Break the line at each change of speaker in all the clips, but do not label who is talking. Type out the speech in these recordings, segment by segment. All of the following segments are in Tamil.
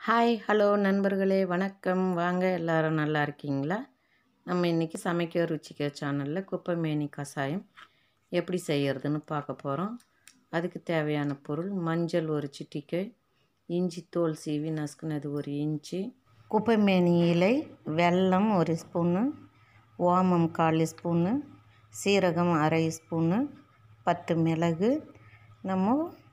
ஹாய் ஹலோ நண்பர்களே வணக்கம் வாங்க எல்லாரும் நல்லா இருக்கீங்களா நம்ம இன்றைக்கி சமைக்க ருச்சிக்க சேனலில் குப்பைமேனி கஷாயம் எப்படி செய்கிறதுன்னு பார்க்க போகிறோம் அதுக்கு தேவையான பொருள் மஞ்சள் ஒரு சிட்டிக்கை இஞ்சி தோல் சீவி நசுக்குனது ஒரு இன்ச்சு குப்பைமேனி இலை வெல்லம் ஒரு ஸ்பூனு ஓமம் கால் ஸ்பூனு சீரகம் அரை ஸ்பூனு பத்து மிளகு நம்ம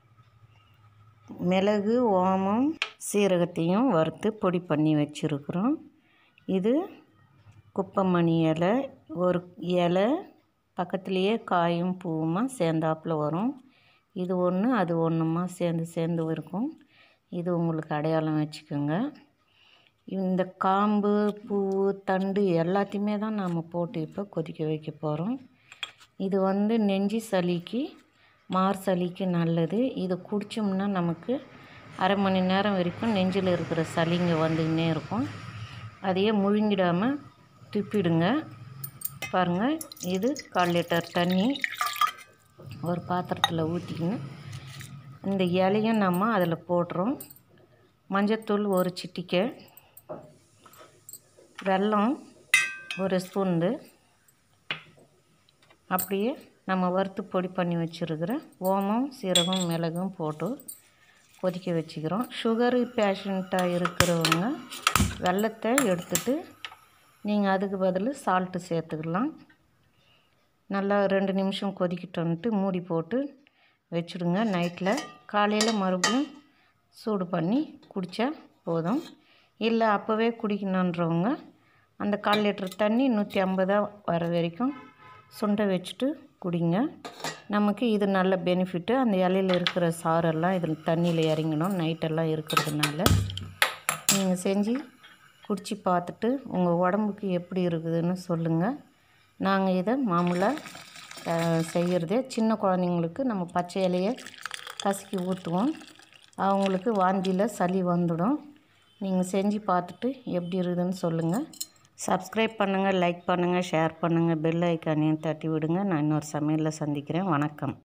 மிளகு ஓமம் சீரகத்தையும் வறுத்து பொடி பண்ணி வச்சுருக்குறோம் இது குப்பைமணி இலை ஒரு இலை பக்கத்துலேயே காயும் பூவுமா சேர்ந்தாப்புல வரும் இது ஒன்று அது ஒன்றுமா சேர்ந்து சேர்ந்து இருக்கும் இது உங்களுக்கு அடையாளம் வச்சுக்கோங்க இந்த காம்பு பூ தண்டு எல்லாத்தையுமே தான் நாம் போட்டு இப்போ கொதிக்க வைக்க போகிறோம் இது வந்து நெஞ்சு சளிக்கு மார் சளிக்கு நல்லது இது குடித்தோம்னா நமக்கு அரை மணி நேரம் வரைக்கும் நெஞ்சில் இருக்கிற சளிங்க வந்துக்கினே இருக்கும் அதையே முழுங்கிடாமல் துப்பிடுங்க பாருங்கள் இது கால் லிட்டர் தண்ணி ஒரு பாத்திரத்தில் ஊற்றிக்கின்னு இந்த இலையும் நம்ம அதில் போடுறோம் மஞ்சத்தூள் ஒரு சிட்டிக்கை வெல்லம் ஒரு ஸ்பூண்டு அப்படியே நம்ம வறுத்து பொடி பண்ணி வச்சுருக்கிற ஓமம் சீரகம் மிளகும் போட்டு கொதிக்க வச்சுக்கிறோம் சுகரு பேஷண்ட்டாக இருக்கிறவங்க வெள்ளத்தை எடுத்துட்டு நீங்கள் அதுக்கு பதில் சால்ட்டு சேர்த்துக்கலாம் நல்லா ரெண்டு நிமிஷம் கொதிக்கிட்டோன்ட்டு மூடி போட்டு வச்சுடுங்க நைட்டில் காலையில் மறுபடியும் சூடு பண்ணி குடித்தா போதும் இல்லை அப்போவே குடிக்கணுன்றவங்க அந்த கால் லிட்டர் தண்ணி நூற்றி ஐம்பதாக வர வரைக்கும் சுண்டை வச்சுட்டு குடிங்க நமக்கு இது நல்ல பெனிஃபிட்டு அந்த இலையில் இருக்கிற சாரெல்லாம் இதில் தண்ணியில் இறங்கணும் நைட்டெல்லாம் இருக்கிறதுனால நீங்கள் செஞ்சு குடித்து பார்த்துட்டு உங்கள் உடம்புக்கு எப்படி இருக்குதுன்னு சொல்லுங்கள் நாங்கள் இதை மாமூலாக செய்கிறதே சின்ன குழந்தைங்களுக்கு நம்ம பச்சை இலையை கசக்கி ஊற்றுவோம் அவங்களுக்கு வாந்தியில் சளி வந்துடும் நீங்கள் செஞ்சு பார்த்துட்டு எப்படி இருக்குதுன்னு சொல்லுங்கள் சப்ஸ்கிரைப் பண்ணுங்கள் லைக் பண்ணுங்கள் ஷேர் பண்ணுங்கள் பெல் ஐக்கானையும் தட்டி விடுங்க நான் இன்னொரு சமையலில் சந்திக்கிறேன் வணக்கம்